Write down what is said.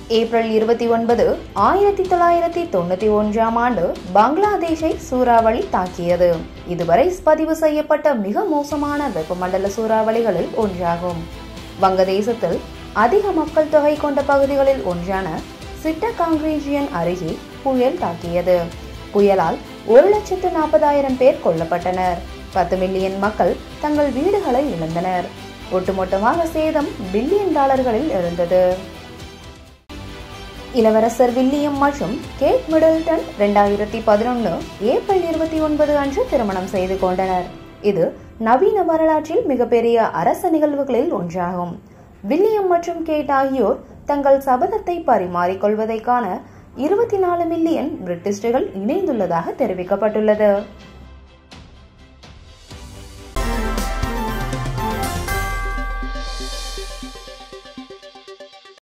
April இருபத்தி ஒன்பது ஆயிரத்தி தொள்ளாயிரத்தி தொண்ணூத்தி ஒன்றாம் ஆண்டு பங்களாதேஷை சூறாவளி தாக்கியது இதுவரை பதிவு செய்யப்பட்ட மிக மோசமான வெப்பமண்டல சூறாவளிகளில் ஒன்றாகும் வங்கதேசத்தில் அதிக மக்கள் தொகை கொண்ட பகுதிகளில் ஒன்றான சிட்டகாங்கிரீஜியன் அருகே புயல் தாக்கியது புயலால் ஒரு லட்சத்து நாற்பதாயிரம் பேர் கொல்லப்பட்டனர் பத்து மில்லியன் மக்கள் தங்கள் வீடுகளை இழந்தனர் ஒட்டுமொத்தமாக சேதம் பில்லியன் டாலர்களில் இருந்தது இளவரசர் வில்லியம் மற்றும் கேட் மிடில்டன் ரெண்டாயிரத்தி பதினொன்று ஏப்ரல் இருபத்தி ஒன்பது அன்று திருமணம் செய்து கொண்டனர் இது நவீன வரலாற்றில் மிகப்பெரிய அரச நிகழ்வுகளில் ஒன்றாகும் வில்லியம் மற்றும் கேட் ஆகியோர் தங்கள் சபதத்தை பரிமாறிக்கொள்வதை காண இருபத்தி நாலு மில்லியன் பிரிட்டிஷ்கள் இணைந்துள்ளதாக தெரிவிக்கப்பட்டுள்ளது